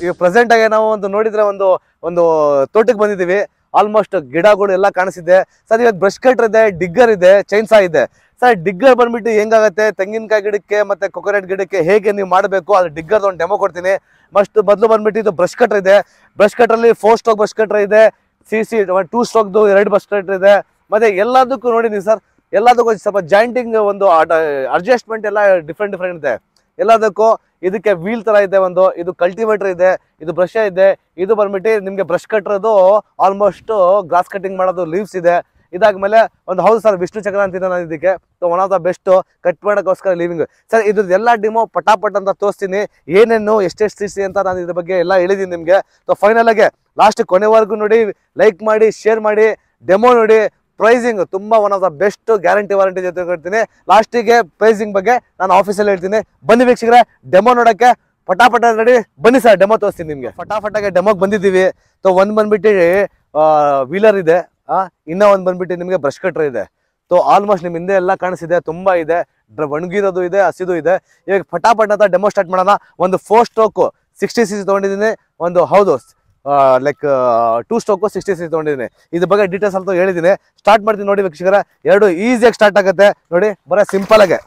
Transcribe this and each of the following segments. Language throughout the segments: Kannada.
ಈಗ ಪ್ರೆಸೆಂಟ್ ಆಗಿ ನಾವು ಒಂದು ನೋಡಿದ್ರೆ ಒಂದು ಒಂದು ತೋಟಕ್ಕೆ ಬಂದಿದ್ದೀವಿ ಆಲ್ಮೋಸ್ಟ್ ಗಿಡಗಳು ಎಲ್ಲ ಕಾಣಿಸಿದೆ ಸರ್ ಇವಾಗ ಬ್ರಷ್ ಕಟ್ರ್ ಇದೆ ಡಿಗ್ಗರ್ ಇದೆ ಚೈನ್ಸಾ ಇದೆ ಸರ್ ಡಿಗ್ಗರ್ ಬಂದ್ಬಿಟ್ಟು ಹೆಂಗಾಗತ್ತೆ ತೆಂಗಿನಕಾಯಿ ಗಿಡಕ್ಕೆ ಮತ್ತೆ ಕೊಕೊನಟ್ ಗಿಡಕ್ಕೆ ಹೇಗೆ ನೀವು ಮಾಡಬೇಕು ಅದು ಡಿಗ್ಗರ್ ಒಂದು ಡೆಮೋ ಕೊಡ್ತೀನಿ ಮಸ್ಟ್ ಮೊದಲು ಬಂದ್ಬಿಟ್ಟು ಇದು ಬ್ರಷ್ ಕಟ್ರ್ ಇದೆ ಬ್ರಷ್ ಕಟ್ರಲ್ಲಿ ಫೋರ್ ಸ್ಟ್ರೋಕ್ ಬ್ರಷ್ ಕಟ್ರ್ ಇದೆ ಸಿ ಸಿ ಟೂ ಸ್ಟ್ರೋಕ್ದು ಎರಡು ಬ್ರಷ್ ಕಟ್ರ್ ಇದೆ ಮತ್ತೆ ಎಲ್ಲದಕ್ಕೂ ನೋಡಿದೀನಿ ಸರ್ ಎಲ್ಲದಕ್ಕೂ ಸ್ವಲ್ಪ ಜಾಯಿಂಟಿಂಗ್ ಒಂದು ಅಡ್ಜಸ್ಟ್ಮೆಂಟ್ ಎಲ್ಲ ಡಿಫ್ರೆಂಟ್ ಡಿಫ್ರೆಂಟ್ ಇದೆ ಎಲ್ಲದಕ್ಕೂ ಇದಕ್ಕೆ ವೀಲ್ ತರ ಇದೆ ಒಂದು ಇದು ಕಲ್ಟಿವೇಟರ್ ಇದೆ ಇದು ಬ್ರಷ್ ಇದೆ ಇದು ಬಂದ್ಬಿಟ್ಟು ನಿಮ್ಗೆ ಬ್ರಷ್ ಕಟ್ಟರೋದು ಆಲ್ಮೋಸ್ಟ್ ಗ್ರಾಸ್ ಕಟಿಂಗ್ ಮಾಡೋದು ಲೀವ್ಸ್ ಇದೆ ಇದಾದ್ಮೇಲೆ ಒಂದು ಹೌದು ಸರ್ ವಿಷ್ಣು ಚಕ್ರ ಅಂತಿದ್ದೆ ನಾನು ಇದಕ್ಕೆ one of the best cut ಮಾಡೋಕ್ಕೋಸ್ಕರ ಲೀವಿಂಗ್ ಸರ್ ಇದ್ರದ್ದು ಎಲ್ಲ ಡಿಮೋ ಪಟಾಪಟ್ ಅಂತ ತೋರಿಸ್ತೀನಿ ಏನೇನು ಎಷ್ಟೆಷ್ಟು ಸಿ ಸಿ ಅಂತ ನಾನು ಇದ್ರ ಬಗ್ಗೆ ಎಲ್ಲ ಹೇಳಿದ್ದೀನಿ ನಿಮಗೆ ಸೊ ಫೈನಲ್ ಆಗಿ ಲಾಸ್ಟ್ ಕೊನೆವರೆಗೂ ನೋಡಿ ಲೈಕ್ ಮಾಡಿ ಶೇರ್ ಮಾಡಿ ಡೆಮೋ ನೋಡಿ ಪ್ರೈಸಿಂಗ್ ತುಂಬಾ one of the best guarantee warranty ಜೊತೆ ಕೊಡ್ತೀನಿ ಲಾಸ್ಟಿಗೆ ಪ್ರೈಸಿಂಗ್ ಬಗ್ಗೆ ನಾನು ಆಫೀಸಲ್ಲಿ ಹೇಳ್ತೀನಿ ಬನ್ನಿ ವೀಕ್ಷಕರೇ ಡೆಮೋ ನೋಡಕ್ಕೆ ಪಟಾಪಟ ರೆಡಿ ಬನ್ನಿ ಸರ್ ಡೆಮೋ ತೋರಿಸ್ತೀನಿ ನಿಮಗೆ ಫಟಾಫಟಾಗೆ ಡೆಮೋಗೆ ಬಂದಿದ್ದೀವಿ ಸೊ ಒಂದು ಬಂದ್ಬಿಟ್ಟು ವೀಲರ್ ಇದೆ ಆ ಇನ್ನ ಒಂದು ಬಂದ್ಬಿಟ್ಟು ನಿಮಗೆ ಬ್ರಷ್ ಕಟ್ರ್ ಇದೆ ಸೊ ಆಲ್ಮೋಸ್ಟ್ ನಿಮ್ಮ ಹಿಂದೆ ಎಲ್ಲ ಕಾಣಿಸಿದೆ ತುಂಬಾ ಇದೆ ಡ್ರ- ಒಣಗಿರೋದು ಇದೆ ಹಸಿದು ಇದೆ ಇವಾಗ ಫಟಾಫಟ್ ಅಂತ ಡೆಮೋ ಸ್ಟಾರ್ಟ್ ಮಾಡೋಣ ಒಂದು four stroke sixty C C ತೊಗೊಂಡಿದ್ದೀನಿ ಒಂದು ಹೌದು like two stroke sixty C ತೊಗೊಂಡಿದ್ದೀನಿ ಇದ್ರ ಬಗ್ಗೆ ಡೀಟೇಲ್ಸ್ ಅಂತ ಹೇಳಿದ್ದೀನಿ ಸ್ಟಾರ್ಟ್ ಮಾಡ್ತೀನಿ ನೋಡಿ ವೀಕ್ಷಕರ ಎರಡು ಈಸಿಯಾಗಿ ಸ್ಟಾರ್ಟ್ ಆಗುತ್ತೆ ನೋಡಿ ಬರೀ ಸಿಂಪಲ್ ಆಗಿ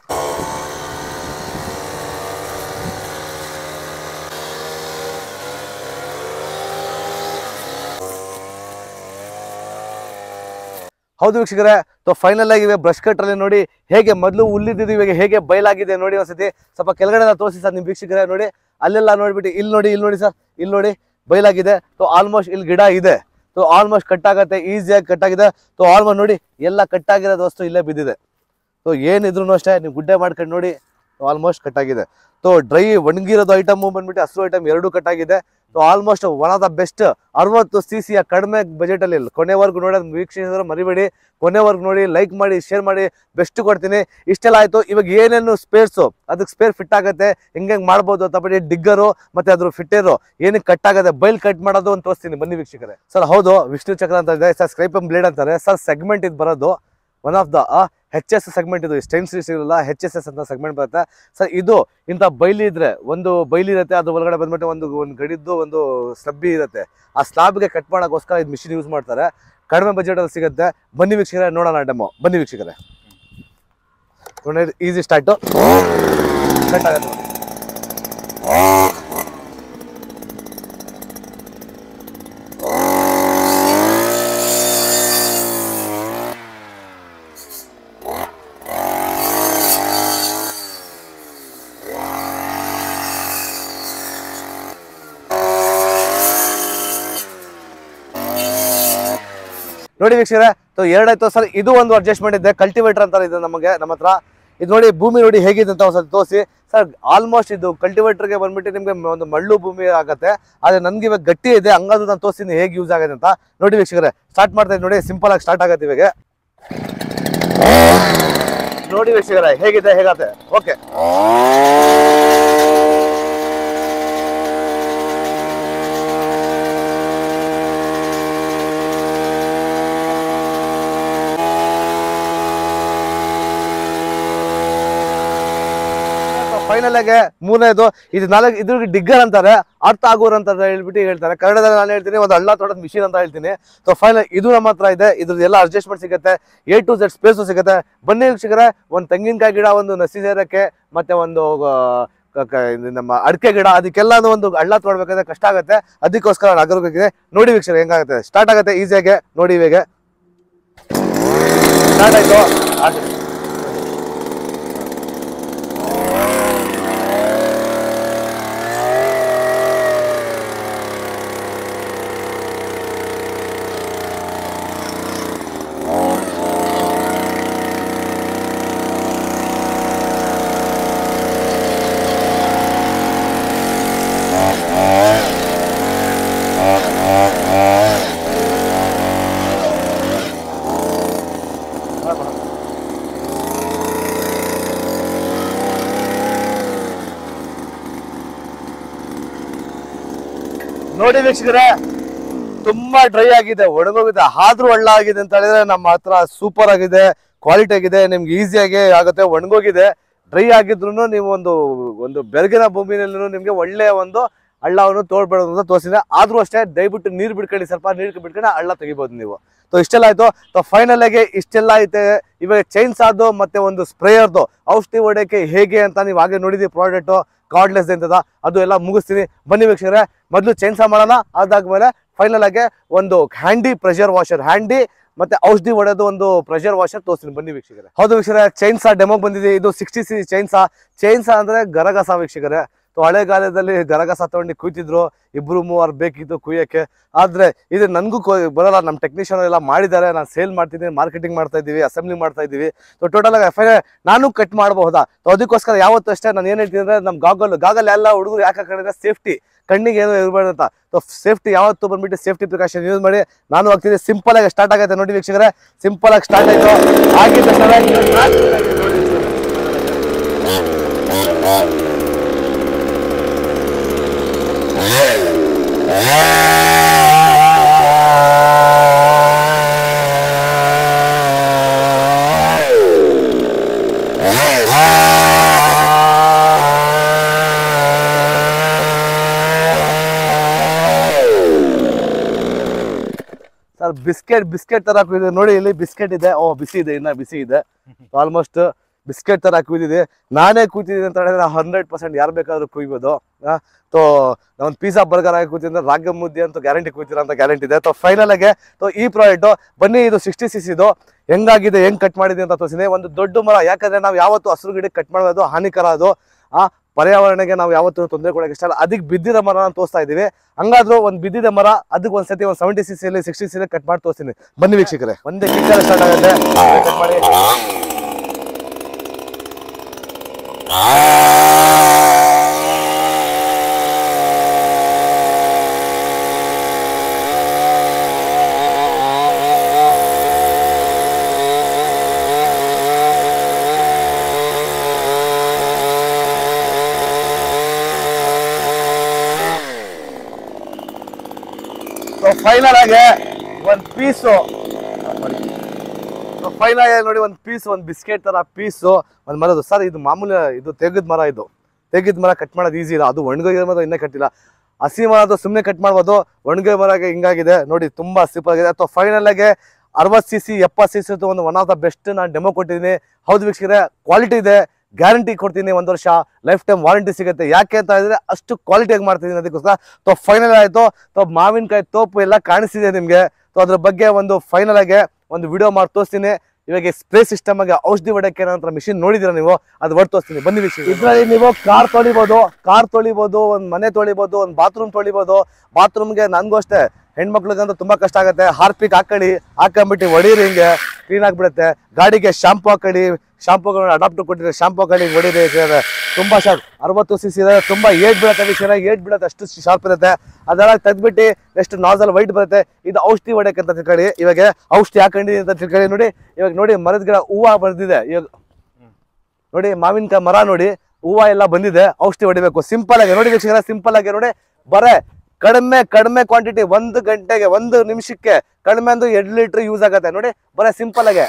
ಹೌದು ವೀಕ್ಷಕರೇ ಸೊ ಫೈನಲ್ ಆಗಿ ಬ್ರಷ್ ಕಟ್ರಲ್ಲಿ ನೋಡಿ ಹೇಗೆ ಮೊದಲು ಹುಲ್ಲಿದ್ದು ಇವಾಗ ಹೇಗೆ ಬಯಲಾಗಿದೆ ನೋಡಿ ಒಂದ್ಸತಿ ಸ್ವಲ್ಪ ಕೆಳಗಡೆ ತೋರಿಸಿ ಸರ್ ನಿಮ್ಮ ವೀಕ್ಷಕರೇ ನೋಡಿ ಅಲ್ಲೆಲ್ಲ ನೋಡ್ಬಿಟ್ಟು ಇಲ್ಲಿ ನೋಡಿ ಇಲ್ಲಿ ನೋಡಿ ಸರ್ ಇಲ್ಲಿ ನೋಡಿ ಬಯಲಾಗಿದೆ ಸೊ ಆಲ್ಮೋಸ್ಟ್ ಇಲ್ಲಿ ಗಿಡ ಇದೆ ಸೊ ಆಲ್ಮೋಸ್ಟ್ ಕಟ್ ಆಗತ್ತೆ ಈಸಿಯಾಗಿ ಕಟ್ ಆಗಿದೆ ಸೊ ಆಲ್ಮೋಸ್ಟ್ ನೋಡಿ ಎಲ್ಲ ಕಟ್ ಆಗಿರೋದು ವಸ್ತು ಇಲ್ಲೇ ಬಿದ್ದಿದೆ ಸೊ ಏನಿದ್ರು ಅಷ್ಟೇ ನೀವು ಗುಡ್ಡೆ ಮಾಡ್ಕೊಂಡು ನೋಡಿ ಆಲ್ಮೋಸ್ಟ್ ಕಟ್ ಆಗಿದೆ ಸೊ ಡ್ರೈ ಒಣಗಿರೋದು ಐಟಮು ಬಂದ್ಬಿಟ್ಟು ಹಸಿರು ಐಟಮ್ ಎರಡೂ ಕಟ್ ಆಗಿದೆ so almost one of the best ಅರವತ್ತು ಸಿ ಸಿಯ ಕಡಿಮೆ ಬಜೆಟಲ್ಲಿ ಕೊನೆವರೆಗೂ ನೋಡೋದು ವೀಕ್ಷಿಸಿದ್ರೆ ಮರಿಬೇಡಿ ಕೊನೆವರೆಗೂ ನೋಡಿ ಲೈಕ್ ಮಾಡಿ ಶೇರ್ ಮಾಡಿ ಬೆಸ್ಟ್ ಕೊಡ್ತೀನಿ ಇಷ್ಟೆಲ್ಲ ಆಯಿತು ಇವಾಗ ಏನೇನು ಸ್ಪೇರ್ಸು ಅದಕ್ಕೆ ಸ್ಪೇರ್ ಫಿಟ್ ಆಗುತ್ತೆ ಹೆಂಗೆ ಹೆಂಗೆ ಮಾಡ್ಬೋದು ಅಂತ ಬಿಟ್ಟು ಡಿಗ್ಗರು ಮತ್ತೆ ಅದ್ರ ಫಿಟ್ಟೇರು ಏನಕ್ಕೆ ಕಟ್ ಆಗುತ್ತೆ ಬೈಲ್ ಕಟ್ ಮಾಡೋದು ಅಂತ ತೋರಿಸ್ತೀನಿ ಬನ್ನಿ ವೀಕ್ಷಕರೇ ಸರ್ ಹೌದು ವಿಷ್ಣು ಚಕ್ರ ಅಂತ ಇದೆ ಸರ್ ಸ್ಕ್ರೈಪಮ್ ಬ್ಲೇಡ್ ಅಂತಾರೆ ಸರ್ ಸೆಗ್ಮೆಂಟ್ ಇದು ಬರೋದು one of the H S segment ಇದು ಸ್ಟೈನ್ ಸಿಗಲ್ಲ ಹೆಚ್ ಎಸ್ ಎಸ್ ಅಂತ ಸೆಗ್ಮೆಂಟ್ ಬರುತ್ತೆ ಸರ್ ಇದು ಇಂಥ ಬೈಲಿ ಇದ್ರೆ ಒಂದು ಬೈಲಿ ಇರುತ್ತೆ ಅದ್ರ ಒಳಗಡೆ ಬಂದ್ಬಿಟ್ಟು ಒಂದು ಒಂದು ಗಡಿದ್ದು ಒಂದು ಸ್ಲಬ್ಬಿ ಇರುತ್ತೆ ಆ ಸ್ಲಾಬ್ಗೆ ಕಟ್ ಮಾಡೋಕ್ಕೋಸ್ಕರ ಇದು ಮಿಷಿನ್ ಯೂಸ್ ಮಾಡ್ತಾರೆ ಕಡಿಮೆ ಬಜೆಟಲ್ಲಿ ಸಿಗುತ್ತೆ ಬನ್ನಿ ವೀಕ್ಷಕರೇ ನೋಡೋಣ ಡೆಮೋ ಬನ್ನಿ ವೀಕ್ಷಕರೇ ನೋಡಿ ಈಸಿ ಸ್ಟಾರ್ಟು ಕಟ್ ಆಗುತ್ತೆ ನೋಡಿ. ನೋಡಿ ವೀಕ್ಷಕರೇ ಸೊ ಎರಡಾಯ್ತು ಸರ್ ಇದು ಒಂದು ಅಡ್ಜಸ್ಟ್ಮೆಂಟ್ ಇದೆ ಕಲ್ಟಿವೇಟರ್ ಅಂತ ಇದೆ ನಮಗೆ ನಮ್ಮ ಹತ್ರ ಇದು ನೋಡಿ ಭೂಮಿ ನೋಡಿ ಹೇಗಿದೆ ಅಂತ ಒಂದ್ಸಲ ತೋರಿಸಿ ಸರ್ ಆಲ್ಮೋಸ್ಟ್ ಇದು ಕಲ್ಟಿವೇಟರ್ಗೆ ಬಂದ್ಬಿಟ್ಟು ನಿಮಗೆ ಒಂದು ಮಳ್ಳು ಭೂಮಿ ಆಗುತ್ತೆ ಆದರೆ ನನ್ಗೆ ಇವಾಗ ಗಟ್ಟಿ ಇದೆ ಹಂಗಾದ್ರು ನಾನು ತೋರಿಸ್ತೀನಿ ಹೇಗೆ ಯೂಸ್ ಆಗುತ್ತೆ ಅಂತ ನೋಡಿ ವೀಕ್ಷಕರೇ ಸ್ಟಾರ್ಟ್ ಮಾಡ್ತಾ ಇದ್ದೀನಿ ನೋಡಿ ಸಿಂಪಲ್ ಆಗಿ ಸ್ಟಾರ್ಟ್ ಆಗುತ್ತೆ ಇವಾಗ ನೋಡಿ ವೀಕ್ಷಕರೇ ಹೇಗಿದೆ ಹೇಗತ್ತೆ ಓಕೆ ಫೈನಲ್ ಆಗಿ ಮೂರನೇದು ಇದು ನಾಲ್ಕು ಇದ್ರ ಡಿಗ್ಗರ್ ಅಂತಾರೆ ಅರ್ಥ ಆಗೋರ್ ಅಂತ ಹೇಳ್ಬಿಟ್ಟು ಹೇಳ್ತಾರೆ ಕನ್ನಡದಲ್ಲಿ ನಾನು ಹೇಳ್ತೀನಿ ಒಂದು ಹಳ್ಳ ತೊಡೋದು ಮಿಷಿನ್ ಅಂತ ಹೇಳ್ತೀನಿ ಸೊ ಫೈನಲ್ ಇದು ನಮ್ಮ ಹತ್ರ ಇದೆ ಇದ್ರದ್ದು ಎಲ್ಲ ಅಡ್ಜಸ್ಟ್ಮೆಂಟ್ ಸಿಗುತ್ತೆ ಎ ಟು ಝೆಡ್ ಸ್ಪೇಸು ಸಿಗುತ್ತೆ ಬನ್ನಿ ವೀಕ್ಷಕರೇ ಒಂದು ತೆಂಗಿನಕಾಯಿ ಗಿಡ ಒಂದು ನಸಿ ಸೇರಕ್ಕೆ ಮತ್ತೆ ಒಂದು ಆ, ಕ- ಕ- ಇದು ನಮ್ಮ ಅಡಿಕೆ ಗಿಡ ಅದಕ್ಕೆಲ್ಲ ಒಂದು ಹಳ್ಳ ತೊಡ್ಬೇಕಾದ್ರೆ ಕಷ್ಟ ಆಗುತ್ತೆ ಅದಕ್ಕೋಸ್ಕರ ನಾನು ಅಗರ್ಬೇಕಿದೆ ನೋಡಿ ವೀಕ್ಷಕರ ಹೆಂಗಾಗುತ್ತೆ ಸ್ಟಾರ್ಟ್ ಆಗುತ್ತೆ ಈಸಿಯಾಗಿ ನೋಡಿ ಇವಾಗ ಸ್ಟಾರ್ಟ್ ಆಯ್ತು ಆಯ್ತು. ನೋಡಿ ವೀಕ್ಷಕರೇ ತುಂಬಾ ಡ್ರೈ ಆಗಿದೆ ಒಣಗೋಗಿದೆ ಆದ್ರೂ ಒಳ್ಳ ಆಗಿದೆ ಅಂತ ಹೇಳಿದ್ರೆ ನಮ್ಮ ಹತ್ರ ಸೂಪರ್ ಆಗಿದೆ ಕ್ವಾಲಿಟಿ ಆಗಿದೆ ನಿಮ್ಗೆ ಈಸಿಯಾಗಿ ಆಗುತ್ತೆ ಒಣಗೋಗಿದೆ ಡ್ರೈ ಆಗಿದ್ರು ನೀವು ಒಂದು ಒಂದು ಬೆರಗಿನ ಭೂಮಿನಲ್ಲೂ ನಿಮ್ಗೆ ಒಳ್ಳೆಯ ಒಂದು ಹಳ್ಳವನ್ನು ತೋಡ್ಬೇಡೋದು ಅಂತ ತೋರಿಸಿದೆ ಆದ್ರೂ ಅಷ್ಟೇ ದಯವಿಟ್ಟು ನೀರು ಬಿಡ್ಕೊಳ್ಳಿ ಸ್ವಲ್ಪ ನೀರು ಬಿಡ್ಕೊಂಡು ಹಳ್ಳ ತೆಗಿಬೋದು ನೀವು ಸೊ ಇಷ್ಟೆಲ್ಲ ಆಯ್ತು ಸೊ ಫೈನಲ್ ಆಗಿ ಇಷ್ಟೆಲ್ಲ ಐತೆ ಇವಾಗ ಚೈನ್ಸ್ ಆದ್ದು ಮತ್ತೆ ಒಂದು ಸ್ಪ್ರೇಯರ್ದು ಔಷಧಿ ಹೊಡೆಯಕ್ಕೆ ಹೇಗೆ ಅಂತ ನೀವು ಹಾಗೆ ನೋಡಿದ್ರಿ ಪ್ರಾಡಕ್ಟ್ ಕಾರ್ಡ್ಲೆಸ್ ಅಂತದ ಅದು ಎಲ್ಲ ಮುಗಿಸ್ತೀನಿ ಬನ್ನಿ ವೀಕ್ಷಕರೇ ಮೊದಲು ಚೈನ್ಸಾ ಮಾಡೋಣ ಅದಾದ್ಮೇಲೆ ಫೈನಲ್ ಆಗಿ ಒಂದು ಹ್ಯಾಂಡಿ ಪ್ರೆಷರ್ ವಾಷರ್ ಹ್ಯಾಂಡಿ ಮತ್ತೆ ಔಷಧಿ ಹೊಡೆದು ಒಂದು ಪ್ರೆಷರ್ ವಾಷರ್ ತೋರಿಸ್ತೀನಿ ಬನ್ನಿ ವೀಕ್ಷಕರೇ ಹೌದು ವೀಕ್ಷಕರೇ ಚೈನ್ಸಾ ಡೆಮೋ ಬಂದಿದೆ ಇದು ಸಿಕ್ಸ್ಟಿ ಸಿ ಚೈನ್ಸಾ ಚೈನ್ಸಾ ಅಂದ್ರೆ ಗರಗಸ ವೀಕ್ಷಕರೇ ಸೊ ಹಳೆಗಾಲದಲ್ಲಿ ಗರಗಸ ತಗೊಂಡು ಕುಯ್ತಿದ್ರು ಇಬ್ರು ಮೂವರು ಬೇಕಿತ್ತು ಕುಯ್ಯಕ್ಕೆ ಆದ್ರೆ ಇದು ನನಗೂ ಬರಲ್ಲ ನಮ್ಮ ಟೆಕ್ನಿಷಿಯನ್ ಎಲ್ಲ ಮಾಡಿದ್ದಾರೆ ನಾನು ಸೇಲ್ ಮಾಡ್ತಿದ್ದೀನಿ ಮಾರ್ಕೆಟಿಂಗ್ ಮಾಡ್ತಾ ಇದ್ದೀವಿ ಅಸೆಂಬ್ಲಿ ಮಾಡ್ತಾ ಇದ್ದೀವಿ ಸೊ ಟೋಟಲ್ ಆಗಿ ಎಫ್ ನಾನು ಕಟ್ ಮಾಡಬಹುದಾ ಸೊ ಅದಕ್ಕೋಸ್ಕರ ಯಾವತ್ತೂ ಅಷ್ಟೇ ನಾನು ಏನ್ ಹೇಳ್ತೀನಿ ಅಂದ್ರೆ ನಮ್ಮ ಗಾಗಲ್ ಗಾಗಲ್ ಎಲ್ಲ ಹುಡುಗರು ಯಾಕೆ ಹಾಕೊಂಡಿದ್ರೆ ಸೇಫ್ಟಿ ಕಣ್ಣಿಗೆ ಏನೋ ಇರಬಾರ್ದು ಅಂತ ಸೊ ಸೇಫ್ಟಿ ಯಾವತ್ತು ಬಂದ್ಬಿಟ್ಟು ಸೇಫ್ಟಿ ಪ್ರಿಕಾಷನ್ ಯೂಸ್ ಮಾಡಿ ನಾನು ಹೋಗ್ತೀನಿ ಸಿಂಪಲ್ ಆಗಿ ಸ್ಟಾರ್ಟ್ ಆಗೈತೆ ನೋಡಿ ವೀಕ್ಷಕರೇ ಸಿಂಪಲ್ ಆಗಿ ಸ್ಟಾರ್ಟ್ ಆಯ್ತು ಆಗಿದ್ದ ತಕ್ಷಣ ಸರ್ ಬಿಸ್ಕೆಟ್ ಬಿಸ್ಕೆಟ್ ತರ ಕುಯ್ದಿದೆ ನೋಡಿ ಇಲ್ಲಿ ಬಿಸ್ಕೆಟ್ ಇದೆ ಓ ಬಿಸಿ ಇದೆ ಇನ್ನ ಬಿಸಿ ಇದೆ ಆಲ್ಮೋಸ್ಟ್ ಬಿಸ್ಕೆಟ್ ತರ ಕುಯ್ದಿದೆ ನಾನೇ ಕೂತಿದ್ದೀನಿ ಅಂತ ಹೇಳಿದ್ರೆ ಹಂಡ್ರೆಡ್ ಪರ್ಸೆಂಟ್ ಯಾರು ಬೇಕಾದ್ರೂ ಕುಯ್ಬೋದು ಸೊ ಒಂದು ಪಿಜ್ಜಾ ಬರ್ಗರ್ ಆಗಿ ಕೂತಿದ್ರೆ ರಾಗ ಮುದ್ದೆ ಅಂತ ಗ್ಯಾರಂಟಿ ಕೂತಿರೋ ಅಂತ ಗ್ಯಾರಂಟಿ ಇದೆ ಸೊ ಫೈನಲ್ ಆಗಿ ಸೊ ಈ ಪ್ರಾಡಕ್ಟ್ ಬನ್ನಿ ಇದು ಸಿಕ್ಸ್ಟಿ ಸಿಸ್ ಇದು ಹೆಂಗಾಗಿದೆ ಹೆಂಗ್ ಕಟ್ ಮಾಡಿದೆ ಅಂತ ತೋರಿಸಿದೆ ಒಂದು ದೊಡ್ಡ ಮರ ಯಾಕಂದ್ರೆ ನಾವು ಯಾವತ್ತು ಹಸಿರು ಗಿಡಕ್ಕೆ ಕಟ್ ಮಾಡೋದು ಹಾನಿಕರ ಅದು ಆ ಪರ್ಯಾವರಣಕ್ಕೆ ನಾವು ಯಾವತ್ತೂ ತೊಂದರೆ ಕೊಡಕ್ಕೆ ಇಷ್ಟ ಇಲ್ಲ ಅದಕ್ಕೆ ಬಿದ್ದಿರೋ ಮರ ತೋರಿಸ್ತಾ ಇದೀವಿ ಹಂಗಾದ್ರೂ ಒಂದು ಬಿದ್ದಿದೆ ಮರ ಅದಕ್ಕೆ ಒಂದ್ಸತಿ ಒಂದು ಸೆವೆಂಟಿ ಸಿ ಸಿಲಿ ಸಿಕ್ಸ್ಟಿ ಸಿಲಿ ಕಟ್ ಮಾಡಿ ತೋರಿಸ್ತೀನಿ ಬನ್ನಿ ವೀಕ್ಷಕರೇ ಒಂದೇ ಕಿಕ್ಕರ್ ಸ್ಟಾರ್ಟ್ ಆಗುತ್ತೆ ಕಟ್ ಮಾಡಿ ಫೈನಲ್ ಆಗಿ ಒಂದು ಪೀಸು ಫೈನಲ್ ಆಗಿ ನೋಡಿ ಒಂದು ಪೀಸ್ ಒಂದು ಬಿಸ್ಕೆಟ್ ತರ ಪೀಸು ಒಂದು ಮರದು ಸರ್ ಇದು ಮಾಮೂಲಿ ಇದು ತೆಗೆದ ಮರ ಇದು ತೆಗೆದ ಮರ ಕಟ್ ಮಾಡೋದು ಈಸಿ ಇಲ್ಲ ಅದು ಒಣಗೋಗಿರೋ ಮರ ಇನ್ನೂ ಕಟ್ಟಿಲ್ಲ ಹಸಿ ಮರ ಅದು ಸುಮ್ಮನೆ ಕಟ್ ಮಾಡ್ಬೋದು ಒಣಗಿರೋ ಮರಗೆ ಹಿಂಗಾಗಿದೆ ನೋಡಿ ತುಂಬಾ ಸೂಪರ್ ಆಗಿದೆ ಅಥವಾ ಫೈನಲ್ ಆಗಿ ಅರವತ್ತು ಸಿ ಸಿ ಎಪ್ಪತ್ತು ಸಿ ಸಿ ಒಂದು ಒನ್ ಆಫ್ ದ ಬೆಸ್ಟ್ ನಾನು ಡೆಮೋ ಕೊಟ್ಟಿದ್ದೀನಿ ಹೌದು ವೀಕ್ಷಕರೇ ಕ್ವಾಲಿಟಿ ಇದೆ ಗ್ಯಾರಂಟಿ ಕೊಡ್ತೀನಿ ಒಂದು ವರ್ಷ ಲೈಫ್ ಟೈಮ್ ವಾರಂಟಿ ಸಿಗುತ್ತೆ ಯಾಕೆ ಅಂತ ಹೇಳಿದ್ರೆ ಅಷ್ಟು ಕ್ವಾಲಿಟಿಯಾಗಿ ಮಾಡ್ತಿದ್ದೀನಿ ಅದಕ್ಕೋಸ್ಕರ ಸೊ ಫೈನಲ್ ಆಯಿತು ಸೊ ಮಾವಿನಕಾಯಿ ತೋಪು ಎಲ್ಲ ಕಾಣಿಸ್ತಿದೆ ನಿಮಗೆ ಸೊ ಅದ್ರ ಬಗ್ಗೆ ಒಂದು ಫೈನಲ್ ಆಗಿ ಒಂದು ವಿಡಿಯೋ ಮಾಡಿ ತೋರಿಸ್ತೀನಿ ಇವಾಗ ಸ್ಪ್ರೇ ಸಿಸ್ಟಮ್ ಆಗಿ ಔಷಧಿ ಹೊಡಕ್ಕೆ ಏನಂತ ಮಿಷಿನ್ ನೋಡಿದಿರ ನೀವು ಅದು ಹೊಡ್ ತೋರಿಸ್ತೀನಿ ಬನ್ನಿ ವೀಕ್ಷಕ ಇದರಲ್ಲಿ ನೀವು ಕಾರ್ ತೊಳಿಬೋದು ಕಾರ್ ತೊಳಿಬೋದು ಒಂದು ಮನೆ ತೊಳಿಬೋದು ಒಂದು ಬಾತ್ರೂಮ್ ತೊಳಿಬೋದು ಬಾತ್ರೂಮ್ಗೆ ನನಗೂ ಅಷ್ಟೇ ಹೆಣ್ಮಕ್ಳಿಗಂತೂ ತುಂಬಾ ಕಷ್ಟ ಆಗುತ್ತೆ ಹಾರ್ಪಿಕ್ ಹಾಕೊಳ್ಳಿ ಹಾಕೊಂಬಿಟ್ಟು ಹೊಡೀರಿ ಹಿಂಗೆ ಕ್ಲೀನ್ ಆಗಿಬಿಡುತ್ತೆ ಗಾಡಿಗೆ ಶಾಂಪು ಹಾಕೊಳ್ಳಿ ಶಾಂಪು ಅಡಾಪ್ಟರ್ ಕೊಟ್ಟಿದ್ರೆ ಶಾಂಪು ಹಾಕೊಳ್ಳಿ ಹೊಡೀರಿ ಯಾಕಂದ್ರೆ ತುಂಬಾ ಶಾರ್ಪ್ ಅರವತ್ತು ಸಿ ಸಿ ಇದೆ ತುಂಬಾ ಏಟ್ ಬೀಳುತ್ತೆ ವಿಷಯ ಏಟ್ ಬೀಳುತ್ತೆ ಅಷ್ಟು ಶಾರ್ಪ್ ಇರುತ್ತೆ ಅದೆಲ್ಲ ತೆಗ್ದ್ಬಿಟ್ಟು ಎಷ್ಟು ನಾಸಲ್ ವೈಟ್ ಬರುತ್ತೆ ಇದು ಔಷಧಿ ಹೊಡೆಯಕ್ಕೆ ಅಂತ ತಿಳ್ಕೊಳ್ಳಿ ಇವಾಗ ಔಷಧಿ ಹಾಕೊಂಡಿದ್ದೀನಿ ಅಂತ ತಿಳ್ಕೊಳ್ಳಿ ನೋಡಿ ಇವಾಗ ನೋಡಿ ಮರದ ಗಿಡ ಹೂವು ಬಂದಿದೆ ಇವಾಗ ನೋಡಿ ಮಾವಿನಕಾಯಿ ಮರ ನೋಡಿ ಹೂವು ಎಲ್ಲ ಬಂದಿದೆ ಔಷಧಿ ಹೊಡಿಬೇಕು ಸಿಂಪಲ್ ಆಗಿ ನೋಡಿ ವೀಕ್ಷಕರ ಸಿಂಪಲ್ ಆಗಿ ನೋಡಿ ಬರೇ ಕಡಿಮೆ ಕಡಿಮೆ ಕ್ವಾಂಟಿಟಿ ಒಂದು ಗಂಟೆಗೆ ಒಂದು ನಿಮಿಷಕ್ಕೆ ಕಡಿಮೆ ಅಂದ್ರೆ ಎರಡು ಲೀಟರ್ ಯೂಸ್ ಆಗತ್ತೆ ನೋಡಿ ಬರೇ ಸಿಂಪಲ್ ಆಗಿ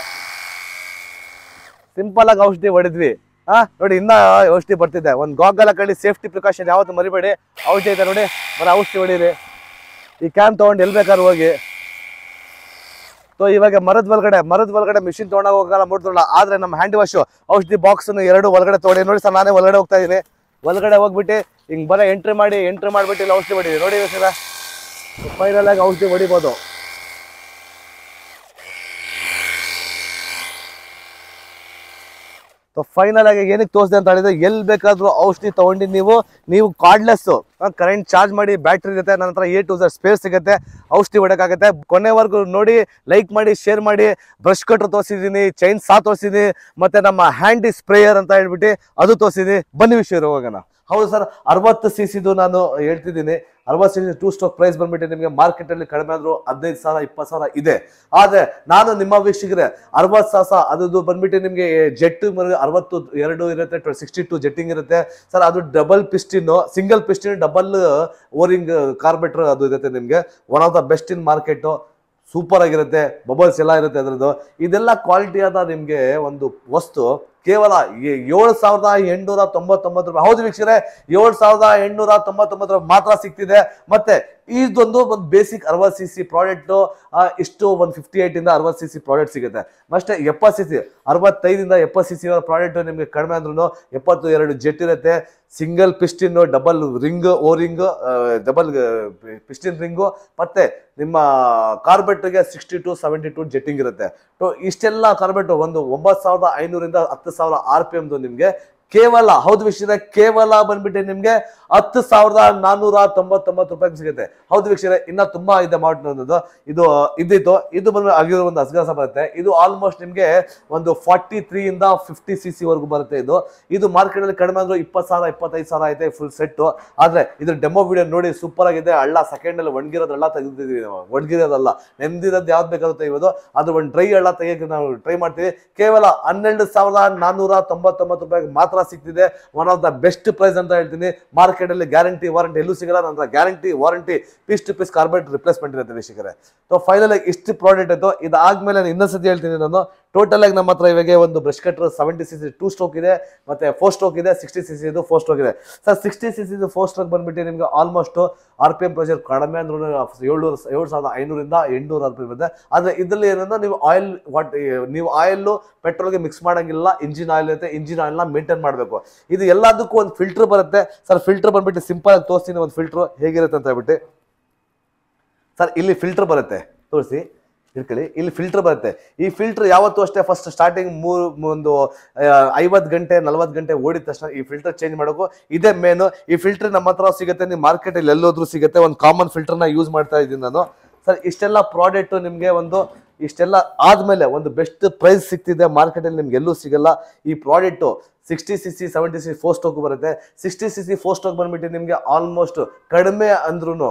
ಸಿಂಪಲ್ ಆಗಿ ಔಷಧಿ ಹೊಡಿದ್ವಿ ಹಾ ನೋಡಿ ಇನ್ನ ಔಷಧಿ ಬರ್ತಿದೆ ಒಂದು ಗಾಗಲ್ ಹಾಕೊಳ್ಳಿ ಸೇಫ್ಟಿ ಪ್ರಿಕಾಷನ್ ಯಾವತ್ತು ಮರಿಬೇಡಿ ಔಷಧಿ ಐತೆ ನೋಡಿ ಬರೀ ಔಷಧಿ ಹೊಡೀರಿ ಈ ಕ್ಯಾನ್ ತೊಗೊಂಡು ಎಲ್ಲಿ ಬೇಕಾದ್ರೂ ಹೋಗಿ ಸೊ ಇವಾಗ ಮರದ ಒಳಗಡೆ ಮರದ ಒಳಗಡೆ ಮಿಷಿನ್ ತೊಗೊಂಡಾಗ ಹೋಗಲ್ಲ ಮುಡ್ದಲ್ಲ ಆದ್ರೆ ನಮ್ಮ ಹ್ಯಾಂಡ್ ವಾಶ್ ಔಷಧಿ ಬಾಕ್ಸ್ ಎರಡು ಒಳಗಡೆ ತೊಗೊಂಡು ನೋಡಿ ಸರ್ ನಾನೇ ಒಳಗಡೆ ಹೋಗ್ತಾ ಇದೀನಿ ಒಳಗಡೆ ಹೋಗ್ಬಿಟ್ಟು ಹಿಂಗ್ ಬರೀ ಎಂಟ್ರಿ ಮಾಡಿ ಎಂಟ್ರಿ ಮಾಡ್ಬಿಟ್ಟು ಇಲ್ಲಿ ಔಷಧಿ ಹೊಡಿರಿ ನೋಡಿ ಸರ್ ಫೈನಲ್ ಆಗಿ ಔಷಧಿ ಹೊಡಿಬೋದು ಸೊ ಫೈನಲ್ ಆಗಿ ಏನಕ್ಕೆ ತೋರಿಸಿದೆ ಅಂತ ಹೇಳಿದ್ರೆ ಎಲ್ಲಿ ಬೇಕಾದ್ರೂ ಔಷಧಿ ತಗೊಂಡು ನೀವು ನೀವು ಕಾರ್ಡ್ಲೆಸ್ ಕರೆಂಟ್ ಚಾರ್ಜ್ ಮಾಡಿ ಬ್ಯಾಟ್ರಿ ಇರುತ್ತೆ ನನ್ನ ಹತ್ರ ಎ ಟು ಝಡ್ ಸ್ಪೇರ್ ಸಿಗುತ್ತೆ ಔಷಧಿ ಹೊಡಕ್ಕಾಗತ್ತೆ ಕೊನೆವರೆಗೂ ನೋಡಿ ಲೈಕ್ ಮಾಡಿ ಶೇರ್ ಮಾಡಿ ಬ್ರಷ್ ಕಟ್ರ್ ತೋರಿಸಿದ್ದೀನಿ ಚೈನ್ ಸಾ ತೋರಿಸಿದ್ದೀನಿ ಮತ್ತೆ ನಮ್ಮ ಹ್ಯಾಂಡಿ ಸ್ಪ್ರೇಯರ್ ಅಂತ ಹೇಳ್ಬಿಟ್ಟು ಅದು ತೋರಿಸಿದ್ದೀನಿ ಬನ್ನಿ ವಿಷಯ ಹೋಗೋಣ ಹೌದು ಸರ್ ಅರವತ್ತು ಸಿ ಸಿದು ನಾನು ಹೇಳ್ತಿದ್ದೀನಿ ಅರವತ್ತು C C two stock price ಬಂದ್ಬಿಟ್ಟು ನಿಮಗೆ ಮಾರ್ಕೆಟಲ್ಲಿ ಕಡಿಮೆ ಆದ್ರೂ ಹದಿನೈದು ಸಾವಿರ ಇಪ್ಪತ್ತು ಸಾವಿರ ಇದೆ ಆದ್ರೆ ನಾನು ನಿಮ್ಮ ವೀಕ್ಷಕರೇ ಅರವತ್ತು ಸಾವಿರ ಅದು ಬಂದ್ಬಿಟ್ಟು ನಿಮಗೆ ಜೆಟ್ ಅರವತ್ತು ಎರಡು ಇರುತ್ತೆ ಸಿಕ್ಸ್ಟಿ ಟು ಜೆಟ್ಟಿಂಗ್ ಇರುತ್ತೆ ಸರ್ ಅದು double piston single piston double O ring carburettor ಅದು ಇರುತ್ತೆ ನಿಮಗೆ one of the best in market super ಆಗಿರುತ್ತೆ ಬಬಲ್ಸ್ ಎಲ್ಲ ಇರುತ್ತೆ ಅದರದ್ದು ಇದೆಲ್ಲ ಕ್ವಾಲಿಟಿ ಆದ ನಿಮಗೆ ಒಂದು ವಸ್ತು ಕೇವಲ ಏ- ಏಳು ಸಾವಿರದ ಎಂಟುನೂರ ತೊಂಬತ್ತೊಂಬತ್ತು ರೂಪಾಯಿ ಹೌದು ವೀಕ್ಷಕರೇ ಏಳು ಸಾವಿರದ ಎಂಟುನೂರ ತೊಂಬತ್ತೊಂಬತ್ತು ರೂಪಾಯಿ ಮಾತ್ರ ಸಿಗ್ತಿದೆ ಮತ್ತೆ ಇದೊಂದು ಒಂದು ಬೇಸಿಕ್ ಅರವತ್ತು ಸಿ ಸಿ ಪ್ರಾಡಕ್ಟ್ ಇಷ್ಟು ಒಂದು ಫಿಫ್ಟಿ ಏಟ್ ಇಂದ ಅರವತ್ತು ಸಿ ಸಿ ಪ್ರಾಡಕ್ಟ್ ಸಿಗುತ್ತೆ ಮತ್ತೆ ಎಪ್ಪತ್ತು ಸಿ ಸಿ ಅರವತ್ತೈದಿಂದ ಎಪ್ಪತ್ತು ಸಿ ಸಿ ಪ್ರಾಡಕ್ಟ್ ನಿಮಗೆ ಕಡಿಮೆ ಅಂದ್ರೂ ಎಪ್ಪತ್ತು ಎರಡು ಜೆಟ್ ಇರುತ್ತೆ single piston double ring O ring double piston ring ಮತ್ತೆ ನಿಮ್ಮ ಕಾರ್ಬೆಟ್ಗೆ sixty two seventy two jetting ಇರುತ್ತೆ ಸೊ ಇಷ್ಟೆಲ್ಲ ಕಾರ್ಬೆಟ್ ಒಂದು ಒಂಬತ್ತು ಸಾವಿರದ ಐನೂರಿಂದ ಹತ್ತು ಸಾವಿರ ಆರ್ ಪಿ ಎಮ್ದು ನಿಮಗೆ ಕೇವಲ ಹೌದು ವೀಕ್ಷಕರೇ ಕೇವಲ ಬಂದ್ಬಿಟ್ಟು ನಿಮ್ಗೆ ಹತ್ತು ಸಾವಿರದ ನಾನ್ನೂರ ತೊಂಬತ್ತೊಂಬತ್ತು ರೂಪಾಯಿಗೆ ಸಿಗುತ್ತೆ ಹೌದು ವೀಕ್ಷಕರೇ ಇನ್ನ ತುಂಬಾ ಇದೆ ಮಾಡೋದು ಇದು ಇದ್ದಿತ್ತು ಇದು ಬಂದು ಆಗಿರೋ ಒಂದು ಹಸಗಾಸ ಬರುತ್ತೆ ಇದು ಆಲ್ಮೋಸ್ಟ್ ನಿಮ್ಗೆ ಒಂದು ಫಾರ್ಟಿ ತ್ರೀ ಇಂದ ಫಿಫ್ಟಿ ಸಿ ಸಿ ವರೆಗೂ ಬರುತ್ತೆ ಇದು ಇದು ಮಾರ್ಕೆಟ್ ಅಲ್ಲಿ ಕಡಿಮೆ ಅಂದ್ರೆ ಇಪ್ಪತ್ತು ಸಾವಿರ ಇಪ್ಪತ್ತೈದು ಸಾವಿರ ಐತೆ ಫುಲ್ ಸೆಟ್ ಆದ್ರೆ ಇದ್ರ ಡೆಮೋ ವಿಡಿಯೋ ನೋಡಿ ಸೂಪರ್ ಆಗಿದೆ ಹಳ್ಳ ಸೆಕೆಂಡ್ ಅಲ್ಲಿ ಒಣಗಿರೋದೆಲ್ಲ ತೆಗೆದಿದ್ದೀವಿ ನಾವು ಒಣಗಿರೋದಲ್ಲ ನೆಮ್ಮದಿರೋದು ಯಾವ್ದು ಬೇಕಾಗುತ್ತೆ ಇವತ್ತು ಅದು ಒಂದು ಡ್ರೈ ಹಳ್ಳ ತೆಗಿಯಕ್ಕೆ ನಾವು ಟ್ರೈ ಮಾಡ್ತೀವಿ ಕೇವಲ ಹನ್ನೆರಡು ಸಾವಿರದ ನಾನ್ನೂರ ತೊಂಬತ್ತೊಂಬತ್ತು ರೂಪಾಯಿಗೆ ಮಾತ್ರ ಸಿಗ್ತಿದೆ one of the best price ಅಂತ ಹೇಳ್ತೀನಿ ಮಾರ್ಕೆಟ್ ಅಲ್ಲಿ ಗ್ಯಾರಂಟಿ ವಾರಂಟಿ ಎಲ್ಲೂ ಸಿಗಲ್ಲ ನಂತರ guarantee warranty piece to piece carburettor replacement ಇರುತ್ತೆ ವೀಕ್ಷಕರೇ ಸೊ ಫೈನಲ್ ಆಗಿ ಇಷ್ಟು ಪ್ರಾಡಕ್ಟ್ ಇತ್ತು ಇದಾದ್ಮೇಲೆ ನಾನು ಇನ್ನೊಂದ್ಸತಿ ಹೇಳ್ತೀನಿ ನಾನು ಟೋಟಲ್ ಆಗಿ ನಮ್ಮ ಹತ್ರ ಇವಾಗ ಒಂದು brush cutter seventy C C two stroke ಇದೆ ಮತ್ತೆ ಫೋರ್ ಸ್ಟ್ರೋಕ್ ಇದೆ ಸಿಕ್ಸ್ಟಿ ಸಿ ಸಿ ಇದು ಫೋರ್ ಸ್ಟ್ರೋಕ್ ಇದೆ sir sixty C C four stroke ಬಂದ್ಬಿಟ್ಟು ನಿಮ್ಗೆ almost R P M pressure ಕಡಿಮೆ ಅಂದ್ರೂ ಏಳ್ನೂರು ಏಳು ಸಾವಿರದ ಐನೂರಿಂದ ಎಂಟುನೂರು ಆರ್ ಪಿ ಎಂ ಇದೆ ಆದ್ರೆ ಇದರಲ್ಲಿ ಏನಂದ್ರೆ ನೀವು ಆಯಿಲ್ ವಾಟ್ ನೀವು ಆಯಿಲ್ ಪೆಟ್ರೋಲ್ಗೆ ಮಿಕ್ಸ್ ಮಾಡಂಗಿಲ್ಲ ಇಂಜಿನ್ ಆಯಿಲ್ ಇರುತ್ತೆ ಇಂಜಿನ್ ಆಯಿಲ್ನ ಮೇಂಟೈನ್ ಮಾಡಬೇಕು ಇದು ಎಲ್ಲದಕ್ಕೂ ಒಂದು ಫಿಲ್ಟರ್ ಬರುತ್ತೆ ಸರ್ ಫಿಲ್ಟರ್ ಬಂದ್ಬಿಟ್ಟು ಸಿಂಪಲ್ ಆಗಿ ತೋರಿಸ್ತೀನಿ ಒಂದು ಫಿಲ್ಟರ್ ಹೇಗಿರುತ್ತೆ ಅಂತ ಹೇಳ್ಬಿಟ್ಟು ಸರ್ ಇಲ್ಲಿ ಫಿಲ್ಟರ್ ಬರುತ್ತೆ ತೋರಿಸಿ ಇಟ್ಕೊಳ್ಳಿ ಇಲ್ಲಿ ಫಿಲ್ಟರ್ ಬರುತ್ತೆ ಈ ಫಿಲ್ಟರ್ ಯಾವತ್ತೂ ಅಷ್ಟೇ ಫಸ್ಟ್ ಸ್ಟಾರ್ಟಿಂಗ್ ಮೂರು ಒಂದು ಐವತ್ತು ಗಂಟೆ ನಲ್ವತ್ತು ಗಂಟೆ ಓಡಿದ ತಕ್ಷಣ ಈ ಫಿಲ್ಟರ್ ಚೇಂಜ್ ಮಾಡೋಕು ಇದೇ ಮೇನು ಈ ಫಿಲ್ಟರ್ ನಮ್ಮ ಹತ್ರ ಸಿಗುತ್ತೆ ನೀವು ಮಾರ್ಕೆಟಲ್ಲಿ ಎಲ್ಲೋದ್ರೂ ಸಿಗುತ್ತೆ ಒಂದು ಕಾಮನ್ ಫಿಲ್ಟರ್ನ ಯೂಸ್ ಮಾಡ್ತಾ ಇದ್ದೀನಿ ನಾನು ಸರ್ ಇಷ್ಟೆಲ್ಲ ಪ್ರಾಡಕ್ಟ್ ನಿಮಗೆ ಒಂದು ಇಷ್ಟೆಲ್ಲ ಆದ್ಮೇಲೆ ಒಂದು ಬೆಸ್ಟ್ ಪ್ರೈಸ್ ಸಿಗ್ತಿದೆ ಮಾರ್ಕೆಟಲ್ಲಿ ನಿಮ್ಗೆ ಎಲ್ಲೂ ಸಿಗಲ್ಲ ಈ product sixty C C seventy C four stroke ಬರುತ್ತೆ sixty C C four stroke ಬಂದ್ಬಿಟ್ಟು ನಿಮಗೆ ಆಲ್ಮೋಸ್ಟ್ ಕಡಿಮೆ ಅಂದ್ರೂ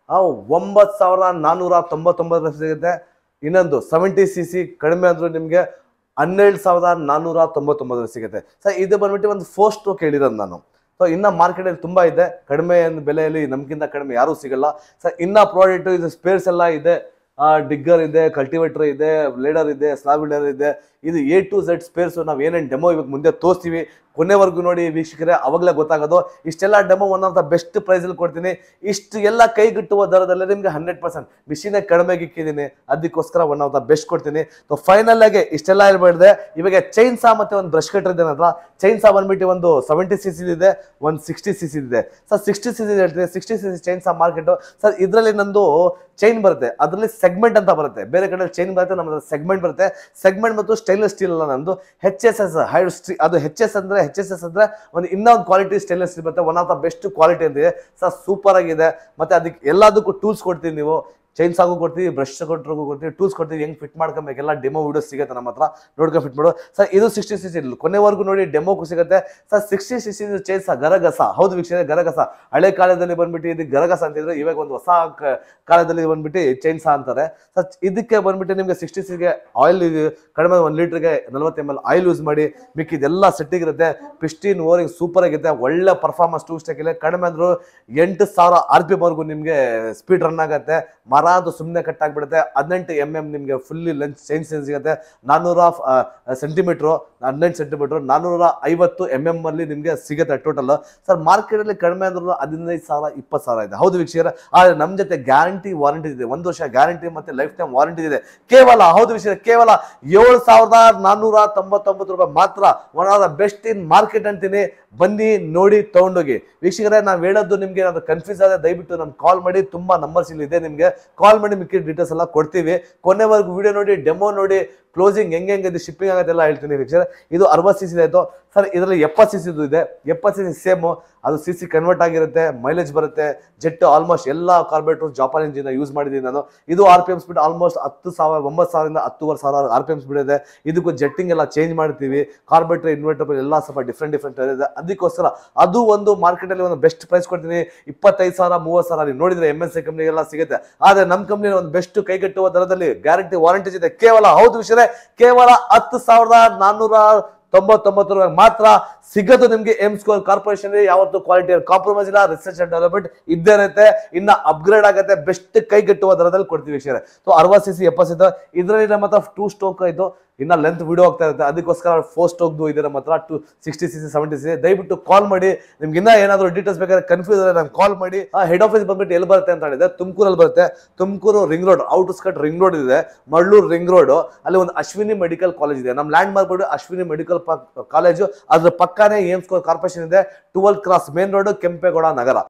ಒಂಬತ್ತು ಸಾವಿರದ ನಾನ್ನೂರ ತೊಂಬತ್ತೊಂಬತ್ತು ಸಿಗುತ್ತೆ ಇನ್ನೊಂದು ಸೆವೆಂಟಿ ಸಿ ಸಿ ಕಡಿಮೆ ಅಂದ್ರೂ ನಿಮಗೆ ಹನ್ನೆರಡು ಸಾವಿರದ ನಾನ್ನೂರ ತೊಂಬತ್ತೊಂಬತ್ತು ಸಿಗುತ್ತೆ ಸರ್ ಇದು ಬಂದ್ಬಿಟ್ಟು ಒಂದು ಫೋರ್ ಸ್ಟೋಕ್ ಹೇಳಿರೋದು ನಾನು ಸೊ ಇನ್ನ ಮಾರ್ಕೆಟಲ್ಲಿ ತುಂಬಾ ಇದೆ ಕಡಿಮೆ ಬೆಲೆಯಲ್ಲಿ ನಮ್ಗಿಂತ ಕಡಿಮೆ ಯಾರೂ ಸಿಗಲ್ಲ ಸರ್ ಇನ್ನ ಪ್ರಾಡಕ್ಟ್ ಇದು ಸ್ಪೇರ್ಸ್ ಎಲ್ಲ ಇದೆ ಡಿಗ್ಗರ್ ಇದೆ ಕಲ್ಟಿವೇಟರ್ ಇದೆ ಬ್ಲೇಡರ್ ಇದೆ ಸ್ಲಾಬಿಡರ್ ಇದೆ ಇದು ಎ ಟು ಝೆಡ್ ಸ್ಪೇರ್ಸ್ ನಾವು ಏನೇನು ಡೆಮೋ ಇವಾಗ ಮುಂದೆ ತೋರಿಸ್ತೀವಿ ಕೊನೆವರೆಗೂ ನೋಡಿ ವೀಕ್ಷಕರೇ ಅವಾಗಲೇ ಗೊತ್ತಾಗೋದು ಇಷ್ಟೆಲ್ಲ demo one of the best ಪ್ರೈಸಲ್ಲಿ ಕೊಡ್ತೀನಿ ಇಷ್ಟು ಎಲ್ಲ ಕೈಗಿಟ್ಟುವ ದರದಲ್ಲಿ ನಿಮಗೆ ಹಂಡ್ರೆಡ್ ಪರ್ಸೆಂಟ್ ಮಿಷಿನೇ ಕಡಿಮೆಗೆ ಇಕ್ಕಿದ್ದೀನಿ ಅದಕ್ಕೋಸ್ಕರ ಒನ್ ಆಫ್ ದ ಬೆಸ್ಟ್ ಕೊಡ್ತೀನಿ ಸೊ ಫೈನಲ್ ಆಗಿ ಇಷ್ಟೆಲ್ಲ ಹೇಳ್ಬಾರ್ದೆ ಇವಾಗ ಚೈನ್ ಸಾ ಮತ್ತೆ ಒಂದು ಬ್ರಷ್ ಕಟ್ಟರ್ ಇದೆ ನನ್ನ ಚೈನ್ ಸಾ ಬಂದ್ಬಿಟ್ಟು ಒಂದು ಸೆವೆಂಟಿ ಸಿ ಸಿ ಇದೆ ಒಂದು ಸಿಕ್ಸ್ಟಿ ಸಿ ಸಿ ಇದೆ ಸರ್ ಸಿಕ್ಸ್ಟಿ ಸಿ ಸಿ ಹೇಳ್ತೀನಿ sixty C C chain saw market sir ಇದರಲ್ಲಿ ನಂದು ಚೈನ್ ಬರುತ್ತೆ ಅದರಲ್ಲಿ ಸೆಗ್ಮೆಂಟ್ ಅಂತ ಬರುತ್ತೆ ಬೇರೆ ಕಡೆ ಚೈನ್ ಬರುತ್ತೆ ನಮ್ಮ ಸೆಗ್ಮೆಂಟ್ ಬರುತ್ತೆ ಸೆಗ್ಮೆಂಟ್ ಮತ್ತು ಸ್ಟೈನ್ಲೆಸ್ ಸ್ಟೀಲ್ ಅಲ್ಲ ನಂದು ಹೆಚ್ ಎಸ್ ಎಸ್ ಹೈ ಅದು ಹೆಚ್ ಎಸ್ ಅಂದ್ರೆ ಹೆಚ್ ಎಸ್ ಎಸ್ ಅಂದ್ರೆ ಒಂದು ಇನ್ನೊಂದು ಕ್ವಾಲಿಟಿ ಸ್ಟೈನ್ಲೆಸ್ ಸ್ಟೀಲ್ ಬರುತ್ತೆ one of the best quality ಅಂತಿದೆ ಸರ್ ಸೂಪರ್ ಆಗಿದೆ ಮತ್ತೆ ಅದಕ್ಕೆ ಎಲ್ಲದಕ್ಕೂ ಟೂಲ್ಸ್ ಕೊಡ್ತೀವಿ ನೀವು ಚೈನ್ ಸಾಗು ಕೊಡ್ತೀವಿ ಬ್ರಷ್ ಕೊಟ್ಟರು ಕೊಡ್ತೀವಿ ಟೂಲ್ಸ್ ಕೊಡ್ತೀವಿ ಹೆಂಗ್ ಫಿಟ್ ಮಾಡ್ಕೊಬೇಕೆಲ್ಲ ಡೆಮೋ ವಿಡಿಯೋ ಸಿಗುತ್ತೆ ನಮ್ಮ ಹತ್ರ ನೋಡ್ಕೊಂಡು ಫಿಟ್ ಮಾಡು ಸರ್ ಇದು ಸಿಕ್ಸ್ಟಿ ಸಿ ಸಿ ಕೊನೆವರೆಗೂ ನೋಡಿ ಡೆಮೋಗೂ ಸಿಗುತ್ತೆ sir sixty C C chain ಸಹ ಗರಗಸ ಹೌದು ವೀಕ್ಷಣೆ ಗರಗಸ ಹಳೆ ಕಾಲದಲ್ಲಿ ಬಂದ್ಬಿಟ್ಟು ಇದು ಗರಗಸ ಅಂತಿದ್ರೆ ಇವಾಗ ಒಂದು ಹೊಸ ಕ- ಕಾಲದಲ್ಲಿ ಬಂದ್ಬಿಟ್ಟು ಚೈನ್ ಸಹ ಅಂತಾರೆ ಸರ್ ಇದಕ್ಕೆ ಬಂದ್ಬಿಟ್ಟು ನಿಮಗೆ ಸಿಕ್ಸ್ಟಿ ಸಿಗೆ ಆಯಿಲ್ ಕಡಿಮೆ ಒಂದು ಲೀಟ್ರಿಗೆ ನಲ್ವತ್ತು ಎಮ್ ಎಲ್ ಆಯಿಲ್ ಯೂಸ್ ಮಾಡಿ ಮಿಕ್ಕಿದೆಲ್ಲ ಸೆಟ್ಟಿಗೆ ಇರುತ್ತೆ ಪಿಸ್ಟಿನ್ ಓರಿಂಗ್ ಸೂಪರ್ ಆಗಿರುತ್ತೆ ಒಳ್ಳೆ ಪರ್ಫಾರ್ಮೆನ್ಸ್ ಟೂ ಸ್ಟೆಕ್ ಇದೆ ಕಡಿಮೆ ಅಂದ್ರು ಎಂಟು ಸಾವಿರ ಆರ್ ಪಿ ವರ್ಗು ನಿಮಗೆ ಸ್ಪೀಡ್ ರನ್ ಆಗುತ್ತೆ ಮರ ಅದು ಸುಮ್ಮನೆ ಕಟ್ ಆಗಿಬಿಡುತ್ತೆ ಹದಿನೆಂಟು ಎಮ್ ಎಮ್ ನಿಮಗೆ ಫುಲ್ಲಿ ಲಂಚ್ ಚೈನ್ ಚೇಂಜ್ ಸಿಗುತ್ತೆ ನಾನ್ನೂರ ಸೆಂಟಿಮೀಟ್ರು ಹದಿನೆಂಟು ಸೆಂಟಿಮೀಟ್ರು ನಾನ್ನೂರ ಐವತ್ತು ಎಮ್ ಎಮ್ ಅಲ್ಲಿ ನಿಮಗೆ ಸಿಗುತ್ತೆ ಟೋಟಲ್ ಸರ್ ಮಾರ್ಕೆಟಲ್ಲಿ ಕಡಿಮೆ ಅಂದ್ರೂ ಹದಿನೈದು ಸಾವಿರ ಇಪ್ಪತ್ತು ಸಾವಿರ ಇದೆ ಹೌದು ವೀಕ್ಷಕರ ಆದರೆ ನಮ್ಮ ಜೊತೆ ಗ್ಯಾರಂಟಿ ವಾರಂಟಿ ಇದೆ ಒಂದು ವರ್ಷ ಗ್ಯಾರಂಟಿ ಮತ್ತೆ ಲೈಫ್ ಟೈಮ್ ವಾರಂಟಿ ಇದೆ ಕೇವಲ ಹೌದು ವಿಷಯ ಕೇವಲ ಏಳು ಸಾವಿರದ ನಾನ್ನೂರ ತೊಂಬತ್ತೊಂಬತ್ತು ರೂಪಾಯಿ ಮಾತ್ರ one of the best in market ಅಂತೀನಿ ಬನ್ನಿ ನೋಡಿ ತಗೊಂಡೋಗಿ ವೀಕ್ಷಕರೇ ನಾವು ಹೇಳೋದು ನಿಮ್ಗೆ ಏನಾದ್ರು ಕನ್ಫ್ಯೂಸ್ ಆದ್ರೆ ದಯವಿಟ್ಟು ನಮ್ಗೆ ಕಾಲ್ ಮಾಡಿ ತುಂಬಾ ನಂಬರ್ಸ್ ಇಲ್ಲಿ ಇದೆ ನಿಮ್ಗೆ ಕಾಲ್ ಮಾಡಿ ಮಿಕ್ಕಿದ ಡೀಟೇಲ್ಸ್ ಎಲ್ಲ ಕೊಡ್ತೀವಿ ಕೊನೆವರೆಗೂ ವಿಡಿಯೋ ನೋಡಿ ಡೆಮೋ ನೋಡಿ ಕ್ಲೋಸಿಂಗ್ ಹೆಂಗೆ ಹೆಂಗೆ ಶಿಪ್ಪಿಂಗ್ ಆಗುತ್ತೆ ಎಲ್ಲ ಹೇಳ್ತೀನಿ ವೀಕ್ಷಕರೇ ಇದು ಅರವತ್ತು ಸಿ ಸಿ ಆಯ್ತು ಸರ್ ಇದರಲ್ಲಿ ಎಪ್ಪತ್ತು ಸಿ ಸಿದು ಇದೆ ಎಪ್ಪತ್ತು ಸಿ ಸಿ ಸೇಮು ಅದು ಸಿ ಸಿ ಕನ್ವರ್ಟ್ ಆಗಿರುತ್ತೆ ಮೈಲೇಜ್ ಬರುತ್ತೆ ಜೆಟ್ ಆಲ್ಮೋಸ್ಟ್ ಎಲ್ಲ ಕಾರ್ಬೇಟ್ರು ಜಾಪಾನ್ ಇಂಜಿನ್ ಯೂಸ್ ಮಾಡಿದ್ದೀನಿ ನಾನು ಇದು R P M speed almost ಹತ್ತು ಸಾವಿರ ಒಂಬತ್ತು ಸಾವಿರದಿಂದ ಹತ್ತುವರೆ ಸಾವಿರ ಆರ್ ಪಿ ಎಮ್ ಸ್ಪೀಡ್ ಇದೆ ಇದಕ್ಕೂ ಜೆಟ್ಟಿಂಗ್ ಎಲ್ಲ ಚೇಂಜ್ ಮಾಡ್ತೀವಿ ಕಾರ್ಬೇಟ್ರ್ ಇನ್ವರ್ಟರ್ ಎಲ್ಲ ಸ್ವಲ್ಪ ಡಿಫ್ರೆಂಟ್ ಡಿಫ್ರೆಂಟ್ ಇದೆ ಅದಕ್ಕೋಸ್ಕರ ಅದು ಒಂದು ಮಾರ್ಕೆಟಲ್ಲಿ ಒಂದು ಬೆಸ್ಟ್ ಪ್ರೈಸ್ ಕೊಡ್ತೀನಿ ಇಪ್ಪತ್ತೈದು ಸಾವಿರ ಮೂವತ್ತು ಸಾವಿರ ನೀವು ನೋಡಿದ್ರೆ ಎಮ್ ಎಸ್ ಸಿ ಕಂಪ್ನಿಗೆಲ್ಲ ಸಿಗುತ್ತೆ ಆದರೆ ನಮ್ಮ ಕಂಪ್ನಿ ಒಂದು ಬೆಸ್ಟ್ ಕೈಗೆಟ್ಟುವ ದರದಲ್ಲಿ ಗ್ಯಾರಂಟಿ ವಾರಂಟೀಸ್ ಇದೆ ಕೇವಲ ಹೌದು ವಿಷಯ ಕೇವಲ ಹತ್ತು ಸಾವಿರದ ನಾನ್ನೂರ ತೊಂಬತ್ತೊಂಬತ್ತು ರೂಪಾಯಿ ಮಾತ್ರ ಸಿಗೋದು ನಿಮ್ಗೆ ಎಂ ಸ್ಕೋರ್ ಕಾರ್ಪೊರೇಷನ್ ಯಾವತ್ತು ಕ್ವಾಲಿಟಿ ಕಾಂಪ್ರಮೈಸ್ ಇಲ್ಲ ರಿಸರ್ಚ್ ಅಂಡ್ ಡೆವಲಪ್ಮೆಂಟ್ ಇದ್ದೇ ಇರುತ್ತೆ ಇನ್ನ ಅಪ್ಗ್ರೇಡ್ ಆಗುತ್ತೆ ಬೆಸ್ಟ್ ಕೈಗೆಟ್ಟುವ ದರದಲ್ಲಿ ಕೊಡ್ತೀವಿ ವೀಕ್ಷಕರೇ ಸೊ ಅರವತ್ತು ಸಿ ಸಿ ಎಪ್ಪತ್ತು ಇದರಲ್ಲಿ ನಮ್ಮ ಹತ್ರ ಟೂ ಸ್ಟೋಕ್ ಆಯ್ತು ಇನ್ನ ಲೆಂತ್ ವಿಡಿಯೋ ಆಗ್ತಾ ಇರುತ್ತೆ ಅದಕ್ಕೋಸ್ಕರ ಫೋಸ್ಟ್ ಹೋಗ್ದು ಇದೆ ನಮ್ಮ ಹತ್ರ two sixty C C seventy C ದಯವಿಟ್ಟು ಕಾಲ್ ಮಾಡಿ ನಿಮ್ಗೆ ಇನ್ನ ಏನಾದ್ರು ಡೀಟೇಲ್ಸ್ ಬೇಕಾದ್ರೆ ಕನ್ಫ್ಯೂಸ್ ಆದ್ರೆ ನಂಗೆ ಕಾಲ್ ಮಾಡಿ ಹೆಡ್ ಆಫೀಸ್ ಬಂದ್ಬಿಟ್ಟು ಎಲ್ಲಿ ಬರುತ್ತೆ ಅಂತ ಹೇಳಿದ್ರೆ ತುಮಕೂರಲ್ಲಿ ಬರುತ್ತೆ Tumakuru ring road outskirt ring road ಇದೆ ಮಳ್ಳೂರು ರಿಂಗ್ ರೋಡ್ ಅಲ್ಲಿ ಒಂದು ಅಶ್ವಿನಿ ಮೆಡಿಕಲ್ ಕಾಲೇಜ್ ಇದೆ ನಮ್ಮ ಲ್ಯಾಂಡ್ ಮಾರ್ಕ್ ಬಿಟ್ಟು ಅಶ್ವಿನಿ ಮೆಡಿಕಲ್ ಕಾಲೇಜು ಅದ್ರ ಪಕ್ಕನೇ ಏಮ್ಸ್ ಕಾರ್ಪೊರೇಷನ್ ಇದೆ twelve cross main road Kempegowda ನಗರ